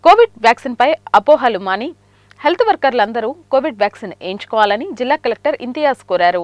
Covid వ్యాక్సిన్పై అపోహలు మాని హెల్త్ వర్కర్లందరూ కోవిడ్ వ్యాక్సిన్ వేయించుకోవాలని జిల్లా కలెక్టర్ ఇంతియాజ్ కోరారు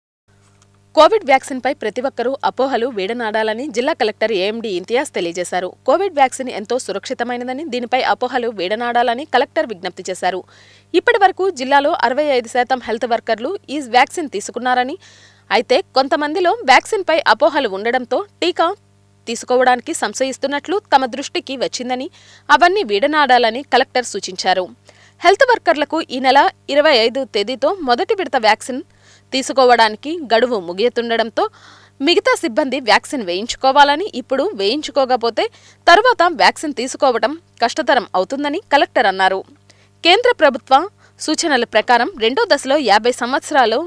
కోవిడ్ వ్యాక్సిన్పై ప్రతి ఒక్కరూ అపోహలు వీడనాడాలని జిల్లా కలెక్టర్ ఏఎండీ ఇంతియాజ్ తెలియజేశారు కోవిడ్ వ్యాక్సిన్ ఎంతో సురక్షితమైనదని దీనిపై అపోహలు వీడనాడాలని కలెక్టర్ విజ్ఞప్తి చేశారు ఇప్పటి వరకు జిల్లాలో అరవై ఐదు శాతం హెల్త్ వర్కర్లు ఈ వ్యాక్సిన్ తీసుకున్నారని అయితే కొంతమందిలో వ్యాక్సిన్పై అపోహలు ఉండడంతో టీకా తీసుకోవడానికి సంశయిస్తున్నట్లు తమ దృష్టికి వచ్చిందని అవన్నీ వీడనాడాలని కలెక్టర్ సూచించారు హెల్త్ వర్కర్లకు ఈ నెల ఇరవై ఐదు తేదీతో మొదటి విడత వ్యాక్సిన్ తీసుకోవడానికి గడువు ముగియతుండడంతో మిగతా సిబ్బంది వ్యాక్సిన్ వేయించుకోవాలని ఇప్పుడు వేయించుకోకపోతే తరువాత వ్యాక్సిన్ తీసుకోవడం కష్టతరం అవుతుందని కలెక్టర్ అన్నారు కేంద్ర ప్రభుత్వ సూచనల ప్రకారం రెండో దశలో యాభై సంవత్సరాలు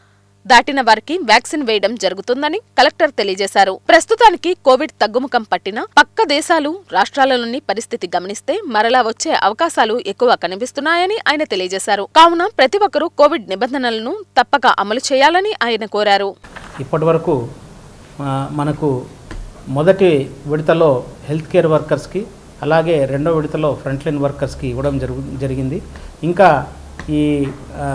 దాటిన వారికి వ్యాక్సిన్ వేయడం జరుగుతుందని కలెక్టర్ తెలియజేశారు ప్రస్తుతానికి కోవిడ్ తగ్గుముఖం పట్టిన పక్క దేశాలు రాష్ట్రాలలోని పరిస్థితి గమనిస్తే మరలా వచ్చే అవకాశాలు ఎక్కువ కనిపిస్తున్నాయని ఆయన తెలియజేశారు కావున ప్రతి ఒక్కరూ కోవిడ్ నిబంధనలను తప్పక అమలు చేయాలని ఆయన కోరారు ఇప్పటి వరకు ఆ, మనకు మొదటి విడతలో హెల్త్ కేర్ వర్కర్స్కి అలాగే రెండో విడతలో ఫ్రంట్ లైన్ వర్కర్స్కి ఇవ్వడం జరుగు జరిగింది ఇంకా ఈ ఆ,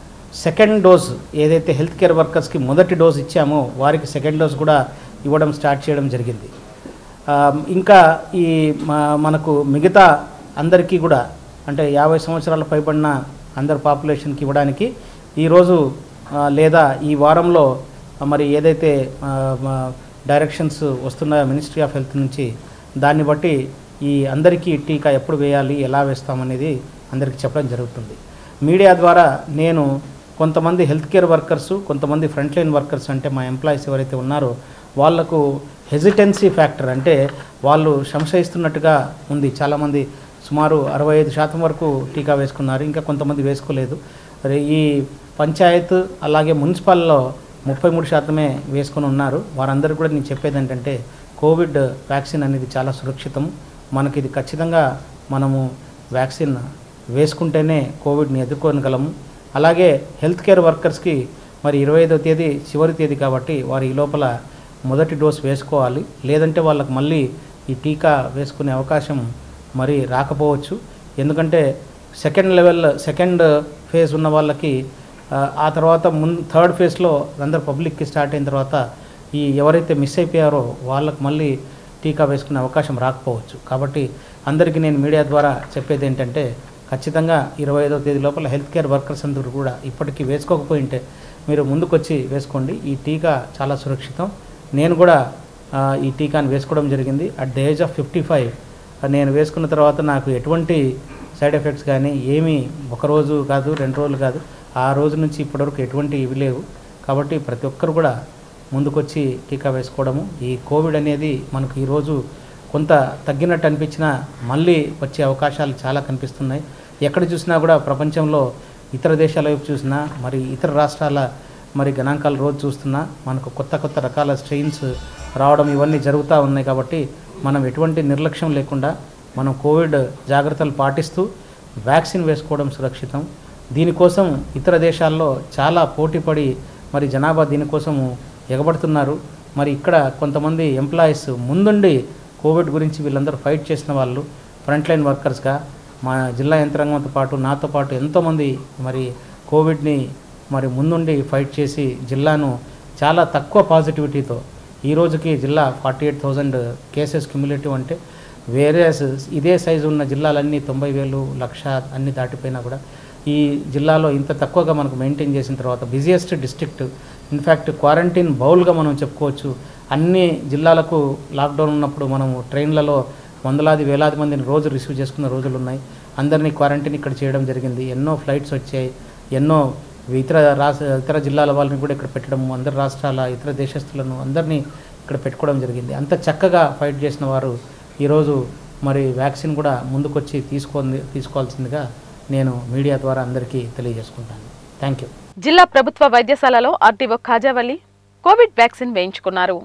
సెకండ్ డోస్ ఏదైతే హెల్త్ కేర్ వర్కర్స్కి మొదటి డోస్ ఇచ్చామో వారికి సెకండ్ డోస్ కూడా ఇవ్వడం స్టార్ట్ చేయడం జరిగింది ఆ, ఇంకా ఈ మ- మనకు మిగతా అందరికీ కూడా అంటే యాభై సంవత్సరాల పైబడిన అందరి పాపులేషన్కి ఇవ్వడానికి ఈరోజు ఆ, లేదా ఈ వారంలో ఆ, మరి ఏదైతే ఆ, మ- డైరెక్షన్స్ వస్తున్నాయో మినిస్ట్రీ ఆఫ్ హెల్త్ నుంచి దాన్ని బట్టి ఈ అందరికీ టీకా ఎప్పుడు వేయాలి ఎలా వేస్తామనేది అందరికీ చెప్పడం జరుగుతుంది మీడియా ద్వారా నేను కొంతమంది హెల్త్ కేర్ వర్కర్సు కొంతమంది ఫ్రంట్ లైన్ వర్కర్స్ అంటే మా ఎంప్లాయీస్ ఎవరైతే ఉన్నారో వాళ్లకు హెజిటెన్సీ ఫ్యాక్టర్ అంటే వాళ్ళు సంశయిస్తున్నట్టుగా ఉంది చాలామంది సుమారు అరవై ఐదు శాతం వరకు టీకా వేసుకున్నారు ఇంకా కొంతమంది వేసుకోలేదు మరి ఈ పంచాయత్ అలాగే మున్సిపల్లో ముప్పై మూడు శాతమే వేసుకొని ఉన్నారు వారందరికీ కూడా నేను చెప్పేది ఏంటంటే కోవిడ్ వ్యాక్సిన్ అనేది చాలా సురక్షితం మనకి ఇది ఖచ్చితంగా మనము వ్యాక్సిన్ వేసుకుంటేనే కోవిడ్ని ఎదుర్కోగలము అలాగే హెల్త్ కేర్ వర్కర్స్కి మరి ఇరవై ఐదో తేదీ చివరి తేదీ కాబట్టి వారు ఈ లోపల మొదటి డోస్ వేసుకోవాలి లేదంటే వాళ్ళకి మళ్ళీ ఈ టీకా వేసుకునే అవకాశం మరి రాకపోవచ్చు ఎందుకంటే సెకండ్ లెవెల్ సెకండ్ ఫేజ్ ఉన్న వాళ్ళకి ఆ, ఆ తర్వాత ముందు థర్డ్ ఫేజ్లో అందరు పబ్లిక్కి స్టార్ట్ అయిన తర్వాత ఈ ఎవరైతే మిస్ అయిపోయారో వాళ్ళకి మళ్ళీ టీకా వేసుకునే అవకాశం రాకపోవచ్చు కాబట్టి అందరికీ నేను మీడియా ద్వారా చెప్పేది ఏంటంటే ఖచ్చితంగా ఇరవై ఐదో తేదీ లోపల హెల్త్ కేర్ వర్కర్స్ అందరూ కూడా ఇప్పటికీ వేసుకోకపోయింటే మీరు ముందుకొచ్చి వేసుకోండి ఈ టీకా చాలా సురక్షితం నేను కూడా ఆ, ఈ టీకాని వేసుకోవడం జరిగింది at the age of fifty five నేను వేసుకున్న తర్వాత నాకు ఎటువంటి సైడ్ ఎఫెక్ట్స్ కానీ ఏమీ ఒక రోజు కాదు రెండు రోజులు కాదు ఆ రోజు నుంచి ఇప్పటివరకు ఎటువంటి ఇవి లేవు కాబట్టి ప్రతి ఒక్కరు కూడా ముందుకొచ్చి టీకా వేసుకోవడము ఈ కోవిడ్ అనేది మనకు ఈరోజు కొంత తగ్గినట్టు అనిపించినా మళ్ళీ వచ్చే అవకాశాలు చాలా కనిపిస్తున్నాయి ఎక్కడ చూసినా కూడా ప్రపంచంలో ఇతర దేశాల వైపు చూసినా మరి ఇతర రాష్ట్రాల మరి గణాంకాలు రోజు చూస్తున్నా మనకు కొత్త కొత్త రకాల స్ట్రెయిన్స్ రావడం ఇవన్నీ జరుగుతూ ఉన్నాయి కాబట్టి మనం ఎటువంటి నిర్లక్ష్యం లేకుండా మనం కోవిడ్ జాగ్రత్తలు పాటిస్తూ వ్యాక్సిన్ వేసుకోవడం సురక్షితం దీనికోసం ఇతర దేశాల్లో చాలా పోటీపడి మరి జనాభా దీనికోసము ఎగబడుతున్నారు మరి ఇక్కడ కొంతమంది ఎంప్లాయీస్ ముందుండి కోవిడ్ గురించి వీళ్ళందరూ ఫైట్ చేసిన వాళ్ళు ఫ్రంట్ లైన్ వర్కర్స్గా మా జిల్లా యంత్రాంగంతో పాటు నాతో పాటు ఎంతోమంది మరి కోవిడ్ని మరి ముందుండి ఫైట్ చేసి జిల్లాను చాలా తక్కువ పాజిటివిటీతో ఈ రోజుకి జిల్లా forty eight thousand cases cumulative అంటే వేరే ఇదే సైజు ఉన్న జిల్లాలన్నీ తొంభై వేలు లక్ష అన్ని దాటిపోయినా కూడా ఈ జిల్లాలో ఇంత తక్కువగా మనకు మెయింటైన్ చేసిన తర్వాత బిజియెస్ట్ డిస్ట్రిక్ట్ ఇన్ఫ్యాక్ట్ క్వారంటైన్ బౌల్గా మనం చెప్పుకోవచ్చు అన్ని జిల్లాలకు లాక్డౌన్ ఉన్నప్పుడు మనము ట్రైన్లలో వందలాది వేలాది మందిని రోజు రిసీవ్ చేసుకున్న రోజులు ఉన్నాయి అందరినీ క్వారంటైన్ ఇక్కడ చేయడం జరిగింది ఎన్నో ఫ్లైట్స్ వచ్చాయి ఎన్నో ఇతర రాష్ట్ర ఇతర జిల్లాల వాళ్ళని కూడా ఇక్కడ పెట్టడం అందరి రాష్ట్రాల ఇతర దేశస్తులను అందరినీ ఇక్కడ పెట్టుకోవడం జరిగింది అంత చక్కగా ఫైట్ చేసిన వారు ఈరోజు మరి వ్యాక్సిన్ కూడా ముందుకొచ్చి తీసుకొని తీసుకోవాల్సిందిగా నేను మీడియా ద్వారా అందరికీ తెలియజేసుకుంటాను థ్యాంక్ యూ జిల్లా ప్రభుత్వ వైద్యశాలలో ఆర్టీఓ ఖాజావలి కోవిడ్ వ్యాక్సిన్ వేయించుకున్నారు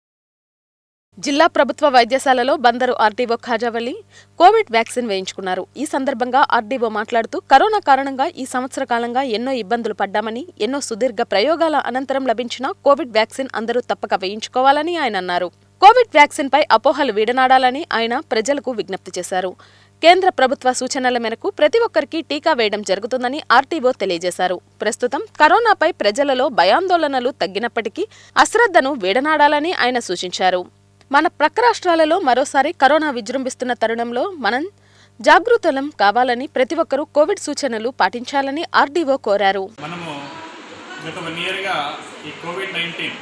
జిల్లా ప్రభుత్వ వైద్యశాలలో Bandaru RDO Khajavali covid vaccine వేయించుకున్నారు ఈ సందర్భంగా ఆర్డీఓ మాట్లాడుతూ కరోనా కారణంగా ఈ సంవత్సర కాలంగా ఎన్నో ఇబ్బందులు పడ్డామని ఎన్నో సుదీర్ఘ ప్రయోగాల అనంతరం లభించిన కోవిడ్ వ్యాక్సిన్ అందరూ తప్పక వేయించుకోవాలని ఆయన అన్నారు కోవిడ్ వ్యాక్సిన్ పై అపోహలు వీడనాడాలని ఆయన ప్రజలకు విజ్ఞప్తి చేశారు కేంద్ర ప్రభుత్వ సూచనల మేరకు ప్రతి ఒక్కరికి టీకా వేయడం జరుగుతుందని ఆర్టీఓ తెలియజేశారు ప్రస్తుతం కరోనాపై ప్రజలలో భయాందోళనలు తగ్గినప్పటికీ అశ్రద్ధను వీడనాడాలని ఆయన సూచించారు మన ప్రక్క రాష్ట్రాలలో మరోసారి కరోనా విజృంభిస్తున్న తరుణంలో మనం జాగృతులం కావాలని ప్రతి ఒక్కరూ కోవిడ్ సూచనలు పాటించాలని ఆర్డీఓ కోరారు మనము గత వన్ ఇయర్గా ఈ కోవిడ్ నైన్టీన్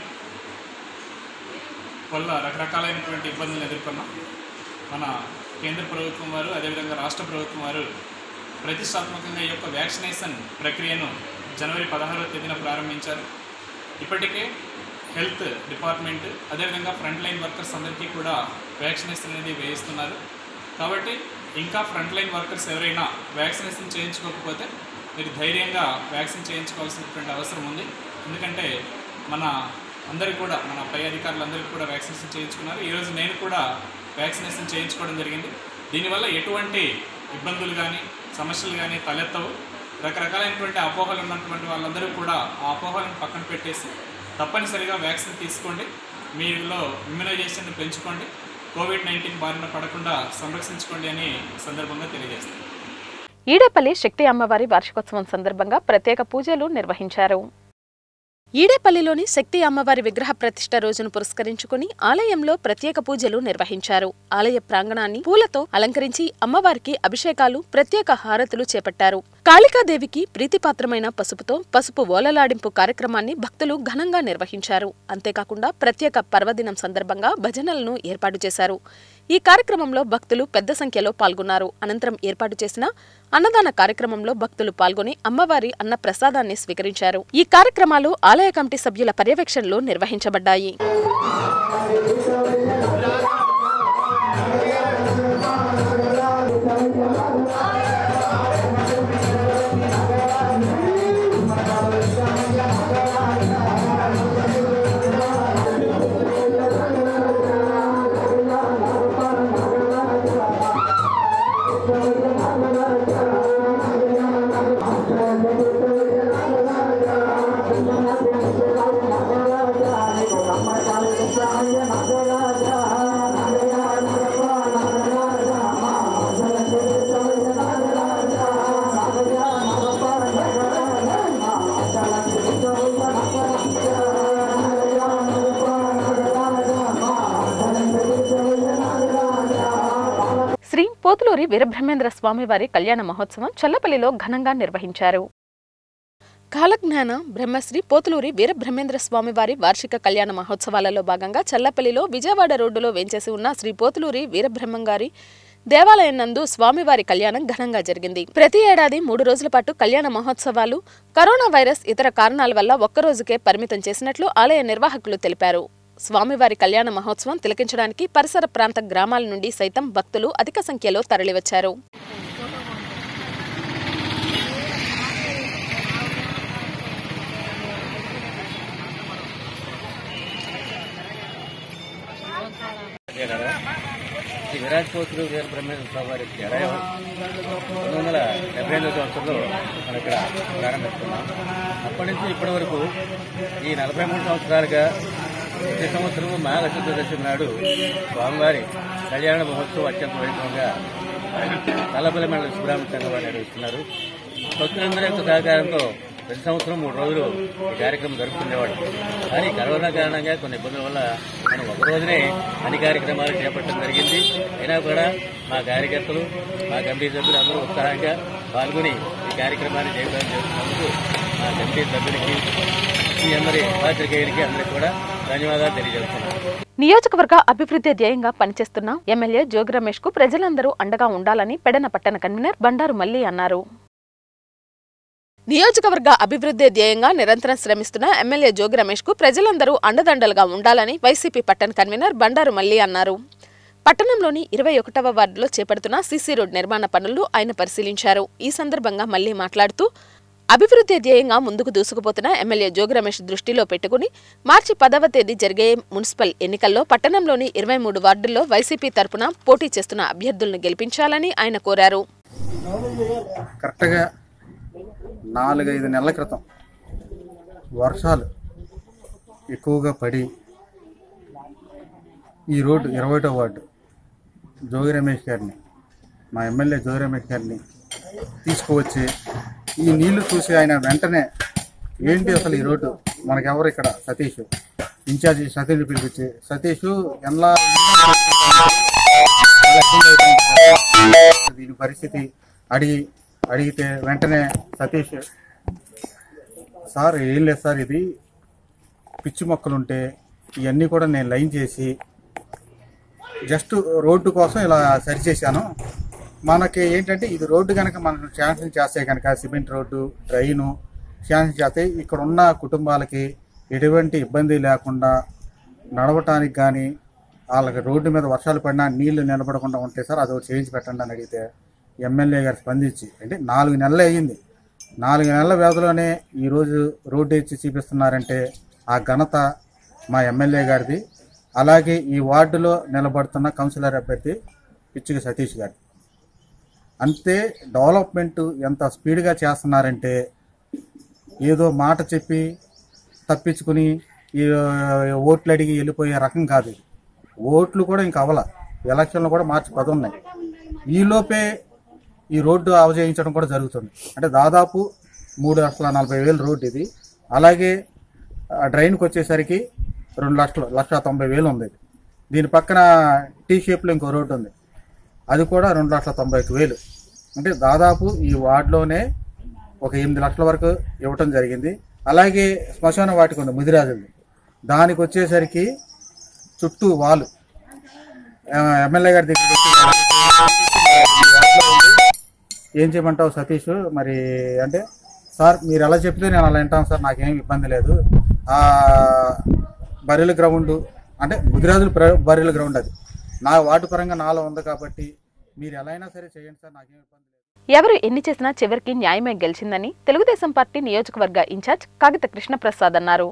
వల్ల రకరకాలైనటువంటి ఇబ్బందులు ఎదుర్కొన్నాం మన కేంద్ర ప్రభుత్వం వారు అదేవిధంగా రాష్ట్ర ప్రభుత్వం వారు ప్రతిష్టాత్మకంగా ఈ యొక్క వ్యాక్సినేషన్ ప్రక్రియను జనవరి పదహారవ తేదీన ప్రారంభించారు ఇప్పటికే హెల్త్ డిపార్ట్మెంట్ అదేవిధంగా ఫ్రంట్ లైన్ వర్కర్స్ అందరికీ కూడా వ్యాక్సినేషన్ అనేది వేయిస్తున్నారు కాబట్టి ఇంకా ఫ్రంట్ లైన్ వర్కర్స్ ఎవరైనా వ్యాక్సినేషన్ చేయించుకోకపోతే మీరు ధైర్యంగా వ్యాక్సిన్ చేయించుకోవాల్సినటువంటి అవసరం ఉంది ఎందుకంటే మన అందరికీ కూడా మన పై అధికారులందరికీ కూడా వ్యాక్సినేషన్ చేయించుకున్నారు ఈరోజు నేను కూడా వ్యాక్సినేషన్ చేయించుకోవడం జరిగింది దీనివల్ల ఎటువంటి ఇబ్బందులు కానీ సమస్యలు కానీ తలెత్తవు రకరకాలైనటువంటి అపోహలు ఉన్నటువంటి వాళ్ళందరూ కూడా ఆ అపోహలను పక్కన పెట్టేసి తప్పనిసరిగా వ్యాక్సిన్ తీసుకోండి మీలో ఇమ్యునైజేషన్ పెంచుకోండి కోవిడ్ నైన్టీన్ బారిన పడకుండా సంరక్షించుకోండి అని ఈ సందర్భంగా తెలియజేస్తాను ఈడేపల్లి శక్తి అమ్మవారి వార్షికోత్సవం సందర్భంగా ప్రత్యేక పూజలు నిర్వహించారు ఈడేపల్లిలోని శక్తి అమ్మవారి విగ్రహ ప్రతిష్ట రోజును పురస్కరించుకుని ఆలయంలో ప్రత్యేక పూజలు నిర్వహించారు ఆలయ ప్రాంగణాన్ని పూలతో అలంకరించి అమ్మవారికి అభిషేకాలు ప్రత్యేక హారతులు చేపట్టారు కాళికాదేవికి ప్రీతిపాత్రమైన పసుపుతో పసుపు ఓలలాడింపు కార్యక్రమాన్ని భక్తులు ఘనంగా నిర్వహించారు అంతేకాకుండా ప్రత్యేక పర్వదినం సందర్భంగా భజనలను ఏర్పాటు చేశారు ఈ కార్యక్రమంలో భక్తులు పెద్ద సంఖ్యలో పాల్గొన్నారు అనంతరం ఏర్పాటు చేసిన అన్నదాన కార్యక్రమంలో భక్తులు పాల్గొని అమ్మవారి అన్న ప్రసాదాన్ని స్వీకరించారు ఈ కార్యక్రమాలు ఆలయ కమిటీ సభ్యుల పర్యవేక్షణలో నిర్వహించబడ్డాయి శ్రీ పోతులూరి వీరబ్రహ్మేంద్ర స్వామివారి కళ్యాణ మహోత్సవం చల్లపల్లిలో ఘనంగా నిర్వహించారు కాలజ్ఞాన బ్రహ్మశ్రీ పోతులూరి వీరబ్రహ్మేంద్ర స్వామివారి వార్షిక కళ్యాణ మహోత్సవాలలో భాగంగా చల్లపల్లిలో విజయవాడ రోడ్డులో వేంచేసి ఉన్న శ్రీ పోతులూరి వీరబ్రహ్మంగారి దేవాలయం నందు స్వామివారి కళ్యాణం ఘనంగా జరిగింది ప్రతి ఏడాది మూడు రోజుల పాటు కళ్యాణ మహోత్సవాలు కరోనా వైరస్ ఇతర కారణాల వల్ల ఒక్కరోజుకే పరిమితం చేసినట్లు ఆలయ నిర్వాహకులు తెలిపారు స్వామివారి కళ్యాణ మహోత్సవం తిలకించడానికి పరిసర ప్రాంత గ్రామాల నుండి సైతం భక్తులు అధిక సంఖ్యలో తరలివచ్చారు శ్రీ విరాట్ కోతులు వీర బ్రహ్మేంద్ర స్వామి వారి జడయం పంతొమ్మిది వందల డెబ్బై ఎనిమిది సంవత్సరంలో మనం ఇక్కడ ప్రారంభిస్తున్నాం అప్పటి నుంచి ఇప్పటి వరకు ఈ నలభై మూడు సంవత్సరాలుగా ప్రతి సంవత్సరము మాఘ చతుర్దశి నాడు స్వామివారి కళ్యాణ మహోత్సవం అత్యంత వైభవంగా తలపల్లి మండల సుబ్రహ్మణ్య సంఘం వారు నిర్వహిస్తున్నారు భక్తులందరి యొక్క సహకారంతో ప్రతి సంవత్సరం మూడు రోజులు ఈ కార్యక్రమం జరుపుకునేవాడు కానీ కరోనా కారణంగా కొన్ని ఇబ్బందుల వల్ల మనం ఒక రోజునే అన్ని కార్యక్రమాలు చేపట్టడం జరిగింది అయినా కూడా మా కార్యకర్తలు మా కమిటీ సభ్యులు అందరూ ఉత్సాహంగా పాల్గొని ఈ కార్యక్రమాన్ని జయప్రదం చేస్తున్నందుకు మా కమిటీ సభ్యులకి ఈ అందరి పాత్రికేయులకి అందరికీ కూడా ధన్యవాదాలు తెలియజేస్తున్నాను నియోజకవర్గ అభివృద్ధి ధ్యేయంగా పనిచేస్తున్న ఎమ్మెల్యే జోగి రమేష్ కు ప్రజలందరూ అండగా ఉండాలని పెడన పట్టణ కన్వీనర్ బండారు మల్లి అన్నారు నియోజకవర్గ అభివృద్ధి ధ్యేయంగా నిరంతరం శ్రమిస్తున్న ఎమ్మెల్యే జోగి రమేష్ కు ప్రజలందరూ అండదండలుగా ఉండాలని వైసీపీ పట్టణ కన్వీనర్ బండారు మల్లి అన్నారు పట్టణంలోని ఇరవై ఒకటవ వార్డులో చేపడుతున్న సీసీ రోడ్ నిర్మాణ పనులు ఆయన పరిశీలించారు ఈ సందర్భంగా మల్లి మాట్లాడుతూ అభివృద్ధి ధ్యేయంగా ముందుకు దూసుకుపోతున్న ఎమ్మెల్యే జోగి రమేష్ దృష్టిలో పెట్టుకుని మార్చి పదవ తేదీ జరిగే మున్సిపల్ ఎన్నికల్లో పట్టణంలోని ఇరవై మూడు వార్డుల్లో వైసీపీ తరపున పోటీ చేస్తున్న అభ్యర్థులను గెలిపించాలని ఆయన కోరారు కరెక్ట్గా నాలుగైదు నెలల క్రితం వర్షాలు ఎక్కువగా పడి ఈ రోడ్డు ఇరవై ఒకటో వార్డు జోగి రమేష్ గారిని మా ఎమ్మెల్యే జోరెమెట్ గారిని తీసుకువచ్చి ఈ నీళ్లు చూసి ఆయన వెంటనే ఏంటి అసలు ఈ రోడ్డు మనకెవరు ఇక్కడ సతీష్ ఇన్ఛార్జి సతీష్ పిలిపించి సతీష్ ఎలా దీని పరిస్థితి అడిగి అడిగితే వెంటనే సతీష్ సార్ ఏం లేదు సార్ ఇది పిచ్చి మొక్కలు ఉంటే ఇవన్నీ కూడా నేను లైన్ చేసి జస్ట్ రోడ్డు కోసం ఇలా సరి చేశాను మనకి ఏంటంటే ఇది రోడ్డు కనుక మనం శాంక్షన్ చేస్తే కనుక సిమెంట్ రోడ్డు డ్రైను శాంక్షన్ చేస్తే ఇక్కడ ఉన్న కుటుంబాలకి ఎటువంటి ఇబ్బంది లేకుండా నడవటానికి కానీ వాళ్ళకి రోడ్డు మీద వర్షాలు పడినా నీళ్లు నిలబడకుండా ఉంటే సార్ అది ఒకటి చేయించి పెట్టండి అని అడిగితే ఎమ్మెల్యే గారు స్పందించి అంటే నాలుగు నెలలు అయ్యింది నాలుగు నెలల వ్యవధిలోనే ఈరోజు రోడ్డు ఇచ్చి చూపిస్తున్నారంటే ఆ ఘనత మా ఎమ్మెల్యే గారిది అలాగే ఈ వార్డులో నిలబడుతున్న కౌన్సిలర్ అభ్యర్థి పిచ్చిక సతీష్ గారు అంతే డెవలప్మెంట్ ఎంత స్పీడ్గా చేస్తున్నారంటే ఏదో మాట చెప్పి తప్పించుకుని ఈ ఓట్లు అడిగి వెళ్ళిపోయే రకం కాదు ఇది. ఓట్లు కూడా ఇంకా అవల ఎలక్షన్లు కూడా మార్చి పది ఉన్నాయి ఈలోపే ఈ రోడ్డు అవజయించడం కూడా జరుగుతుంది అంటే దాదాపు మూడు లక్షల నలభై వేలు రోడ్డు ఇది అలాగే ఆ డ్రైన్కి వచ్చేసరికి రెండు లక్షలు లక్ష తొంభై వేలు ఉంది దీని పక్కన టీ షేప్లో ఇంకో రోడ్డు ఉంది అది కూడా రెండు లక్షల తొంభై ఐదు వేలు అంటే దాదాపు ఈ వార్డులోనే ఒక ఎనిమిది లక్షల వరకు ఇవ్వటం జరిగింది అలాగే శ్మశాన వాటికి ఉంది ముదిరాజుది దానికి వచ్చేసరికి చుట్టూ వాలు ఆ, ఎమ్మెల్యే గారి దగ్గరికి వచ్చి ఈ వార్డులో ఉంది. ఏం చేయమంటావు సతీష్ మరి అంటే సార్ మీరు ఎలా చెప్తే నేను అలా వింటాను సార్ నాకేం ఇబ్బంది లేదు ఆ బర్రెల గ్రౌండ్ అంటే ముదిరాజుల ప్ర- బర్రెల గ్రౌండ్ అది నా వార్డు పరంగా నాలో ఉంది కాబట్టి మీరు ఎలా అయినా సరే చేయండి సార్ నాకేం ఇబ్బంది లేదు ఎవరు ఎన్ని చేసినా చివరికి న్యాయమే గెలిచిందని తెలుగుదేశం పార్టీ నియోజకవర్గ ఇన్ఛార్జ్ కాగిత కృష్ణప్రసాద్ అన్నారు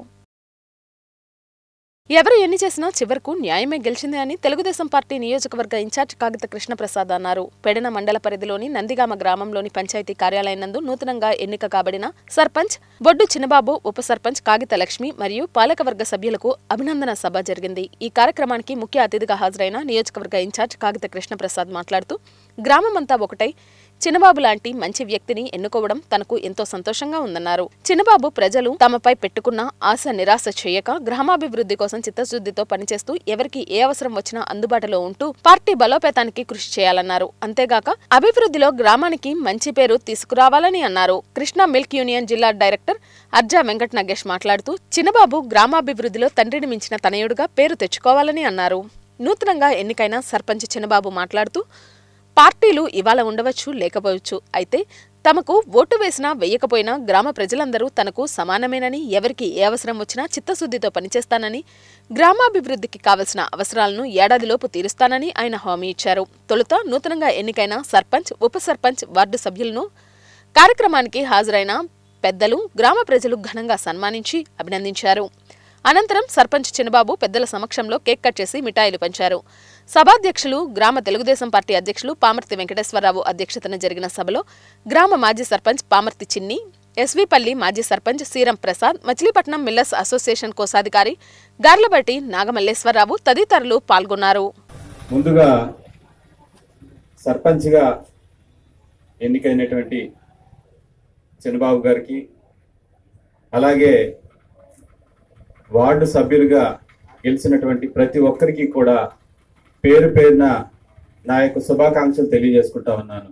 ఎవరు ఎన్ని చేసినా చివరకు న్యాయమే గెలిచింది అని తెలుగుదేశం పార్టీ నియోజకవర్గ ఇన్ఛార్జ్ కాగిత కృష్ణప్రసాద్ అన్నారు పెడన మండల పరిధిలోని నందిగామ గ్రామంలోని పంచాయతీ కార్యాలయం నందు నూతనంగా ఎన్నిక కాబడిన సర్పంచ్ బొడ్డు చిన్నబాబు ఉప సర్పంచ్ కాగిత లక్ష్మి మరియు పాలకవర్గ సభ్యులకు అభినందన సభ జరిగింది ఈ కార్యక్రమానికి ముఖ్య అతిథిగా హాజరైన నియోజకవర్గ ఇన్ఛార్జ్ కాగిత కృష్ణప్రసాద్ మాట్లాడుతూ గ్రామమంతా ఒకటై చిన్నబాబు లాంటి మంచి వ్యక్తిని ఎన్నుకోవడం తనకు ఎంతో సంతోషంగా ఉందన్నారు చిన్నబాబు ప్రజలు తమపై పెట్టుకున్న ఆశ నిరాశ చేయక గ్రామాభివృద్ధి కోసం చిత్తశుద్ధితో పనిచేస్తూ ఎవరికి ఏ అవసరం వచ్చినా అందుబాటులో ఉంటూ పార్టీ బలోపేతానికి కృషి చేయాలన్నారు అంతేగాక అభివృద్ధిలో గ్రామానికి మంచి పేరు తీసుకురావాలని అన్నారు కృష్ణా మిల్క్ యూనియన్ జిల్లా డైరెక్టర్ అర్జా వెంకట్ నగేష్ మాట్లాడుతూ చిన్నబాబు గ్రామాభివృద్ధిలో తండ్రిని మించిన తనయుడుగా పేరు తెచ్చుకోవాలని అన్నారు నూతనంగా ఎన్నికైన సర్పంచ్ చిన్నబాబు మాట్లాడుతూ పార్టీలు ఇవాళ ఉండవచ్చు లేకపోవచ్చు అయితే తమకు ఓటు వేసినా వేయకపోయినా గ్రామ ప్రజలందరూ తనకు సమానమేనని ఎవరికి ఏ అవసరం వచ్చినా చిత్తశుద్ధితో పనిచేస్తానని గ్రామాభివృద్ధికి కావలసిన అవసరాలను ఏడాదిలోపు తీరుస్తానని ఆయన హామీ ఇచ్చారు తొలుత నూతనంగా ఎన్నికైన సర్పంచ్ ఉప సర్పంచ్ వార్డు సభ్యులను కార్యక్రమానికి హాజరైన పెద్దలు గ్రామ ప్రజలు ఘనంగా సన్మానించి అభినందించారు అనంతరం సర్పంచ్ చిన్నబాబు పెద్దల సమక్షంలో కేక్ కట్ చేసి మిఠాయిలు పంచారు సభాధ్యక్షులు గ్రామ తెలుగుదేశం పార్టీ అధ్యక్షులు పామర్తి వెంకటేశ్వరరావు అధ్యక్షతన జరిగిన సభలో గ్రామ మాజీ సర్పంచ్ పామర్తి చిన్ని ఎస్వీపల్లి మాజీ సర్పంచ్ సీరం ప్రసాద్ మచిలీపట్నం మిల్లర్స్ అసోసియేషన్ కోశాధికారి గార్లబట్టి నాగమల్లేశ్వరరావు తదితరులు పాల్గొన్నారు ముందుగా సర్పంచ్గా ఎన్నికైనటువంటి చంద్రబాబు గారికి అలాగే వార్డు సభ్యులుగా గెలిచినటువంటి ప్రతి ఒక్కరికి కూడా పేరు పేరున నా యొక్క శుభాకాంక్షలు తెలియజేసుకుంటా ఉన్నాను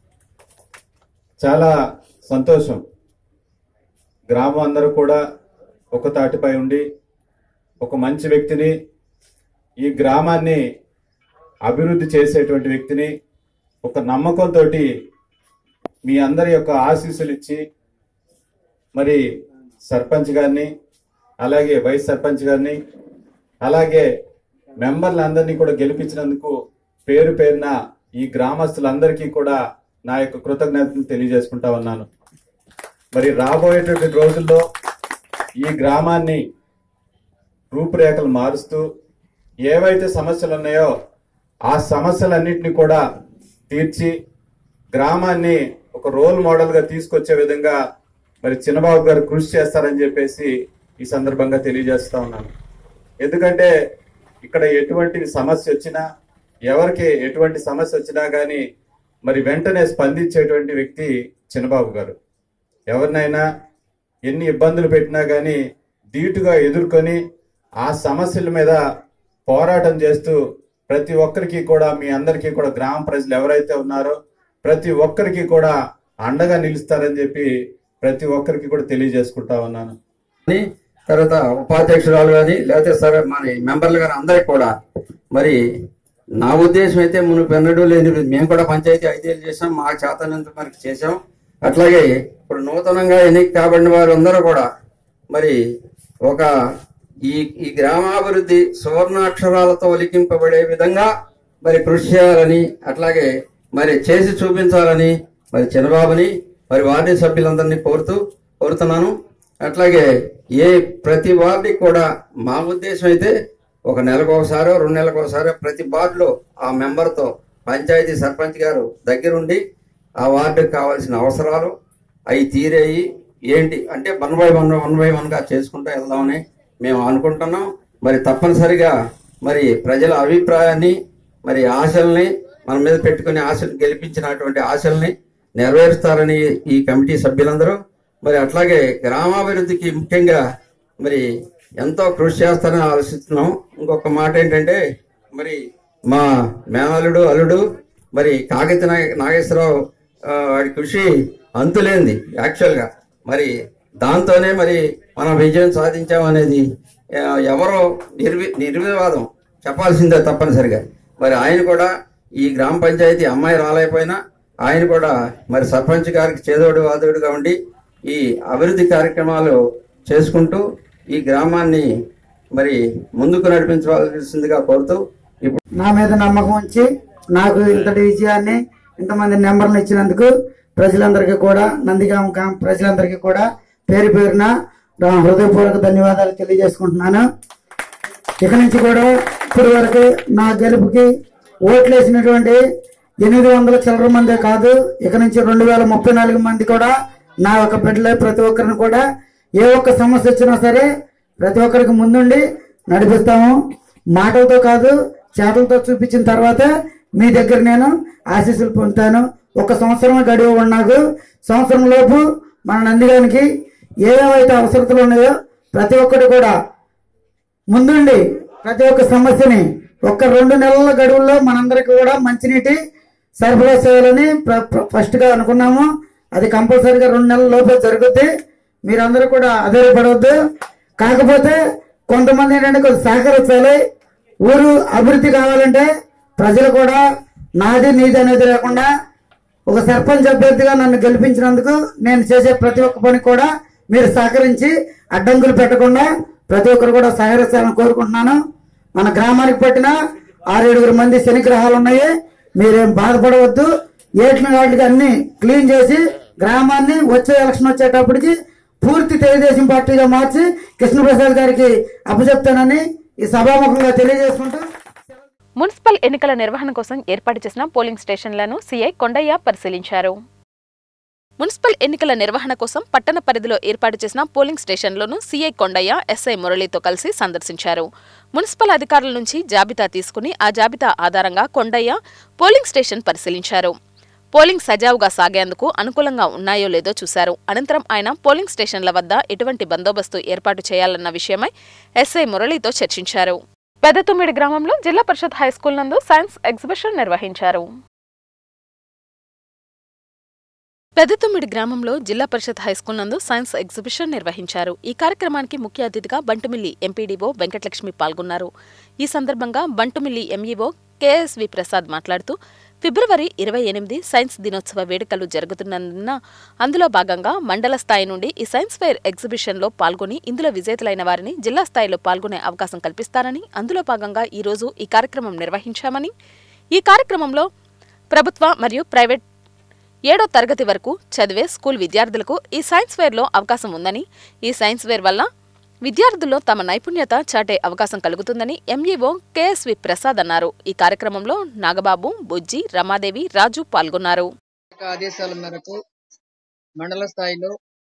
చాలా సంతోషం గ్రామం అందరూ కూడా ఒక తాటిపై ఉండి ఒక మంచి వ్యక్తిని ఈ గ్రామాన్ని అభివృద్ధి చేసేటువంటి వ్యక్తిని ఒక నమ్మకంతో మీ అందరి యొక్క ఆశీస్సులు ఇచ్చి మరి సర్పంచ్ గారిని అలాగే వైస్ సర్పంచ్ గారిని అలాగే మెంబర్లందరినీ కూడా గెలిపించినందుకు పేరు పేరున ఈ గ్రామస్తులందరికీ కూడా నా యొక్క కృతజ్ఞతలు తెలియజేసుకుంటా ఉన్నాను మరి రాబోయేటువంటి రోజుల్లో ఈ గ్రామాన్ని రూపురేఖలు మారుస్తూ ఏవైతే సమస్యలు ఉన్నాయో ఆ సమస్యలన్నింటినీ కూడా తీర్చి గ్రామాన్ని ఒక రోల్ మోడల్ గా తీసుకొచ్చే విధంగా మరి చిన్నబాబు గారు కృషి చేస్తారని చెప్పేసి ఈ సందర్భంగా తెలియజేస్తా ఉన్నాను ఎందుకంటే ఇక్కడ ఎటువంటి సమస్య వచ్చినా ఎవరికి ఎటువంటి సమస్య వచ్చినా గానీ మరి వెంటనే స్పందించేటువంటి వ్యక్తి చిన్నబాబు గారు ఎవరినైనా ఎన్ని ఇబ్బందులు పెట్టినా కానీ ధీటుగా ఎదుర్కొని ఆ సమస్యల మీద పోరాటం చేస్తూ ప్రతి ఒక్కరికి కూడా మీ అందరికీ కూడా గ్రామ ప్రజలు ఎవరైతే ఉన్నారో ప్రతి ఒక్కరికి కూడా అండగా నిలుస్తారని చెప్పి ప్రతి ఒక్కరికి కూడా తెలియజేసుకుంటా ఉన్నాను అని తర్వాత ఉపాధ్యక్షురాలు కానీ లేకపోతే సరే మన మెంబర్లు కానీ అందరికి కూడా మరి నా ఉద్దేశం అయితే మునుపు ఎన్నడూ లేని మేము కూడా పంచాయతీ ఐదేళ్ళు చేసాం మా చేతనంత మనకి చేసాం అట్లాగే ఇప్పుడు నూతనంగా ఎన్నిక కాబడిన వారు అందరూ కూడా మరి ఒక ఈ ఈ గ్రామాభివృద్ధి సువర్ణాక్షరాలతో లిఖింపబడే విధంగా మరి కృషి చేయాలని అట్లాగే మరి చేసి చూపించాలని మరి చిన్నబాబుని మరి వార్డు సభ్యులందరినీ కోరుతూ కోరుతున్నాను అట్లాగే ఏ ప్రతి వార్డుకి కూడా మా ఉద్దేశం అయితే ఒక నెలకు ఒకసారో రెండు నెలలకు ఒకసారో ప్రతి వార్డులో ఆ మెంబర్తో పంచాయతీ సర్పంచ్ గారు దగ్గరుండి ఆ వార్డుకి కావాల్సిన అవసరాలు అవి తీరేయి ఏంటి అంటే one by one one by one గా చేసుకుంటూ వెళ్దామని మేము అనుకుంటున్నాం మరి తప్పనిసరిగా మరి ప్రజల అభిప్రాయాన్ని మరి ఆశల్ని మన మీద పెట్టుకుని ఆశలు గెలిపించినటువంటి ఆశల్ని నెరవేరుస్తారని ఈ కమిటీ సభ్యులందరూ మరి అట్లాగే గ్రామాభివృద్ధికి ముఖ్యంగా మరి ఎంతో కృషి చేస్తారని ఆలోచిస్తున్నాం ఇంకొక మాట ఏంటంటే మరి మా మేనల్లుడు అల్లుడు మరి కాగిత నాగ- నాగేశ్వరరావు ఆ, వాడి కృషి అంతులేంది యాక్చువల్గా మరి దాంతోనే మరి మనం విజయం సాధించామనేది ఆ, ఎవరో నిర్వి నిర్వివాదం చెప్పాల్సిందే తప్పనిసరిగా మరి ఆయన కూడా ఈ గ్రామ పంచాయతీ అమ్మాయి రాలేకపోయినా ఆయన కూడా మరి సర్పంచ్ గారికి చేదోడు వాదోడుగా ఉండి ఈ అభివృద్ధి కార్యక్రమాలు చేసుకుంటూ ఈ గ్రామాన్ని మరి ముందుకు నడిపించవలసిందిగా కోరుతూ ఇప్పుడు నా మీద నమ్మకం ఉంచి నాకు ఇంతటి విజయాన్ని ఇంతమంది నెంబర్లు ఇచ్చినందుకు ప్రజలందరికీ కూడా నందిగామ గ్రామ ప్రజలందరికీ కూడా పేరు పేరున నా హృదయపూర్వక ధన్యవాదాలు తెలియజేసుకుంటున్నాను ఇక నుంచి కూడా ఇప్పటి వరకు నా గెలుపుకి ఓట్లేసినటువంటి ఎనిమిది వందల చిల్లర మందే కాదు ఇక నుంచి రెండు వేల ముప్పై నాలుగు మంది కూడా నా యొక్క బిడ్డలే ప్రతి ఒక్కరిని కూడా ఏ ఒక్క సమస్య వచ్చినా సరే ప్రతి ఒక్కరికి ముందుండి నడిపిస్తాము మాటలతో కాదు చేతలతో చూపించిన తర్వాత మీ దగ్గర నేను ఆశీస్సులు పొందుతాను ఒక సంవత్సరం గడువు ఉన్నాకు సంవత్సరం లోపు మన నందిగానికి ఏవేవైతే అవసరతలు ఉన్నాయో ప్రతి ఒక్కటి కూడా ముందుండి ప్రతి ఒక్క సమస్యని ఒక్క రెండు నెలల గడువుల్లో మనందరికి కూడా మంచినీటి సరఫరా చేయాలని ప్ర- ప్ర- ఫస్ట్ గా అనుకున్నాము అది కంపల్సరీగా రెండు నెలల లోపే జరుగుద్ది మీరందరూ కూడా ఆధారపడవద్దు కాకపోతే కొంతమంది ఏంటంటే కొంచెం సహకరించాలి ఊరు అభివృద్ధి కావాలంటే ప్రజలు కూడా నాది నీది అనేది లేకుండా ఒక సర్పంచ్ అభ్యర్థిగా నన్ను గెలిపించినందుకు నేను చేసే ప్రతి ఒక్క పని కూడా మీరు సహకరించి అడ్డంకులు పెట్టకుండా ప్రతి ఒక్కరు కూడా సహకరిస్తారని కోరుకుంటున్నాను మన గ్రామానికి పట్టిన ఆరేడుగురు మంది శనిగ్రహాలు ఉన్నాయి మీరేం బాధపడవద్దు ఏట్ల వాటికి అన్ని క్లీన్ చేసి గ్రామాన్ని వచ్చే ఎలక్షన్ వచ్చేటప్పటికి పూర్తి తెలుగుదేశం పార్టీగా మార్చి కృష్ణప్రసాద్ గారికి అప్పచెప్తానని ఈ సభాముఖంగా తెలియజేసుకుంటూ మున్సిపల్ ఎన్నికల నిర్వహణ కోసం ఏర్పాటు చేసిన పోలింగ్ స్టేషన్లను సీఐ కొండయ్య పరిశీలించారు మున్సిపల్ ఎన్నికల నిర్వహణ కోసం పట్టణ పరిధిలో ఏర్పాటు చేసిన పోలింగ్ స్టేషన్లను సీఐ కొండయ్య ఎస్ఐ మురళితో కలిసి సందర్శించారు మున్సిపల్ అధికారుల నుంచి జాబితా తీసుకుని ఆ జాబితా ఆధారంగా కొండయ్య పోలింగ్ స్టేషన్ పరిశీలించారు పోలింగ్ సజావుగా సాగేందుకు అనుకూలంగా ఉన్నాయో లేదో చూశారు అనంతరం ఆయన పోలింగ్ స్టేషన్ల వద్ద ఎటువంటి బందోబస్తు ఏర్పాటు చేయాలన్న విషయమై ఎస్ఐ మురళితో చర్చించారు పెదతుమ్మిడి గ్రామంలో జిల్లా పరిషత్ హైస్కూల్ నందు సైన్స్ ఎగ్జిబిషన్ నిర్వహించారు పెదతుమ్మిడి గ్రామంలో జిల్లా పరిషత్ హైస్కూల్ నందు సైన్స్ ఎగ్జిబిషన్ నిర్వహించారు ఈ కార్యక్రమానికి ముఖ్య అతిథిగా బంటుమిల్లి ఎంపీడీఓ వెంకటలక్ష్మి పాల్గొన్నారు ఈ సందర్భంగా బంటుమిల్లి ఎంఈఓ కేఎస్వి ప్రసాద్ మాట్లాడుతూ ఫిబ్రవరి ఇరవై ఎనిమిది సైన్స్ దినోత్సవ వేడుకలు జరుగుతున్నందున అందులో భాగంగా మండల స్థాయి నుండి ఈ సైన్స్ ఫెయిర్ ఎగ్జిబిషన్లో పాల్గొని ఇందులో విజేతలైన వారిని జిల్లా స్థాయిలో పాల్గొనే అవకాశం కల్పిస్తారని అందులో భాగంగా ఈ రోజు ఈ కార్యక్రమం నిర్వహించామని ఈ కార్యక్రమంలో ప్రభుత్వ మరియు ప్రైవేట్ ఏడో తరగతి వరకు చదివే స్కూల్ విద్యార్థులకు ఈ సైన్స్ ఫేర్లో అవకాశం ఉందని ఈ సైన్స్ ఫేర్ వల్ల విద్యార్థుల్లో తమ నైపుణ్యత చాటే అవకాశం కలుగుతుందని ఎంఈఓ కేఎస్వి ప్రసాద్ అన్నారు ఈ కార్యక్రమంలో నాగబాబు బుజ్జి రమాదేవి రాజు పాల్గొన్నారు శాఖ ఆదేశాల మేరకు మండల స్థాయిలో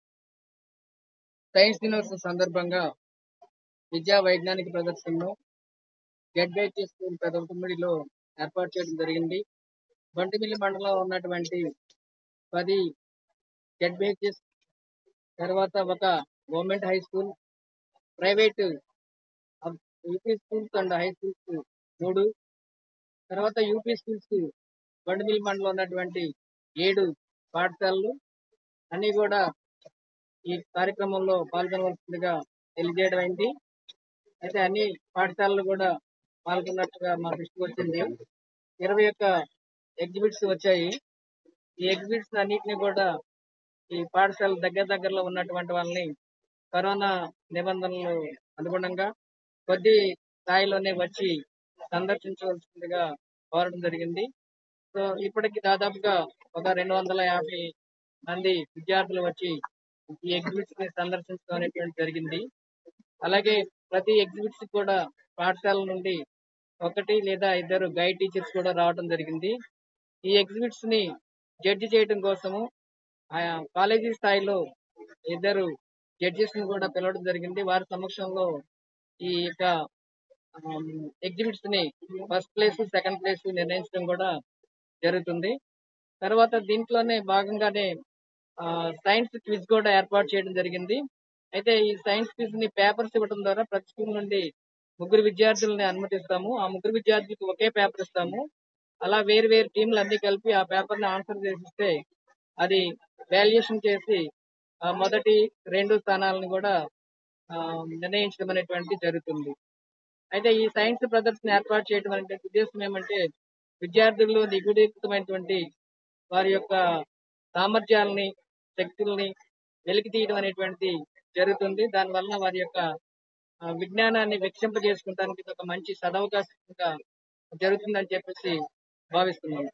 సైన్స్ దినోత్సవం సందర్భంగా విద్యా వైజ్ఞానిక ప్రదర్శనను జడ్బైటీ స్కూల్ పెదవతుమ్మిడిలో ఏర్పాటు చేయడం జరిగింది బంటిమిల్లి మండలంలో ఉన్నటువంటి పది జెడ్బిహెచ్ఎస్ తర్వాత ఒక government high school private UP schools and high schools మూడు తర్వాత యూపీ స్కూల్స్ బండిమిల్లి మండలంలో ఉన్నటువంటి ఏడు పాఠశాలలు అన్ని కూడా ఈ కార్యక్రమంలో పాల్గొనవలసిందిగా తెలియజేయడం అయింది అయితే అన్ని పాఠశాలలు కూడా పాల్గొన్నట్టుగా మా దృష్టికి వచ్చింది ఇరవై ఒక్క ఎగ్జిబిట్స్ వచ్చాయి ఈ ఎగ్జిబిట్స్ అన్నిటిని కూడా ఈ పాఠశాల దగ్గర దగ్గరలో ఉన్నటువంటి వాళ్ళని కరోనా నిబంధనలు అనుగుణంగా కొద్ది స్థాయిలోనే వచ్చి సందర్శించవలసిందిగా కోరడం జరిగింది సో ఇప్పటికి దాదాపుగా ఒక రెండు వందల యాభై మంది విద్యార్థులు వచ్చి ఈ ఎగ్జిబిట్స్ ని సందర్శించడం అనేటువంటి జరిగింది అలాగే ప్రతి ఎగ్జిబిట్స్ కూడా పాఠశాల నుండి ఒకటి లేదా ఇద్దరు గైడ్ టీచర్స్ కూడా రావడం జరిగింది ఈ ఎగ్జిబిట్స్ ని జడ్జి చేయడం కోసము ఆయా కాలేజీ స్థాయిలో ఇద్దరు జడ్జెస్ ని కూడా పిలవడం జరిగింది వారి సమక్షంలో ఈ యొక్క ఎగ్జిబిట్స్ ని ఫస్ట్ ప్లేస్ సెకండ్ ప్లేస్ నిర్ణయించడం కూడా జరుగుతుంది తర్వాత దీంట్లోనే భాగంగానే సైన్స్ క్విజ్ కూడా ఏర్పాటు చేయడం జరిగింది అయితే ఈ సైన్స్ క్విజ్ ని పేపర్స్ ఇవ్వడం ద్వారా ప్రతి స్కూల్ నుండి ముగ్గురు విద్యార్థులని అనుమతిస్తాము ఆ ముగ్గురు విద్యార్థులకు ఒకే పేపర్ ఇస్తాము అలా వేరు వేరు టీంలు అన్ని కలిపి ఆ పేపర్ ని ఆన్సర్ చేసిస్తే అది వాల్యుయేషన్ చేసి ఆ మొదటి రెండు స్థానాలను కూడా ఆ, నిర్ణయించడం అనేటువంటి జరుగుతుంది అయితే ఈ సైన్స్ ప్రదర్శన ఏర్పాటు చేయడం అనే ఉద్దేశం ఏమంటే విద్యార్థుల్లో నిగుడీకృతమైనటువంటి వారి యొక్క సామర్థ్యాలని శక్తుల్ని వెలికి తీయడం అనేటువంటి జరుగుతుంది దానివల్ల వారి యొక్క ఆ, విజ్ఞానాన్ని వికసింపజేసుకుంటానికి ఇది ఒక మంచి సదవకాశంగా జరుగుతుందని చెప్పేసి భావిస్తున్నాను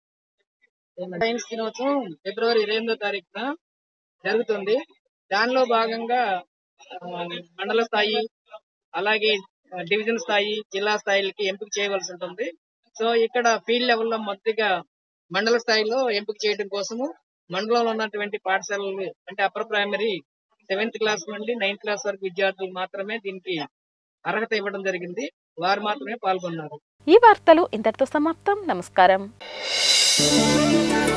సైన్స్ దినోత్సవం ఫిబ్రవరి ఇరవై ఎనిమిదో తారీఖున జరుగుతుంది దానిలో భాగంగా ఆ, మండల స్థాయి అలాగే ఆ, డివిజన్ స్థాయి జిల్లా స్థాయిలకి ఎంపిక చేయవలసి ఉంటుంది సో ఇక్కడ ఫీల్డ్ లెవెల్లో మొదటిగా మండల స్థాయిలో ఎంపిక చేయడం కోసము మండలంలో ఉన్నటువంటి పాఠశాలలు అంటే అప్పర్ ప్రైమరీ సెవెంత్ క్లాస్ నుండి నైన్త్ క్లాస్ వరకు విద్యార్థులు మాత్రమే దీనికి అర్హత ఇవ్వడం జరిగింది వారు మాత్రమే పాల్గొన్నారు ఈ వార్తలు ఇంతటితో సమాప్తం నమస్కారం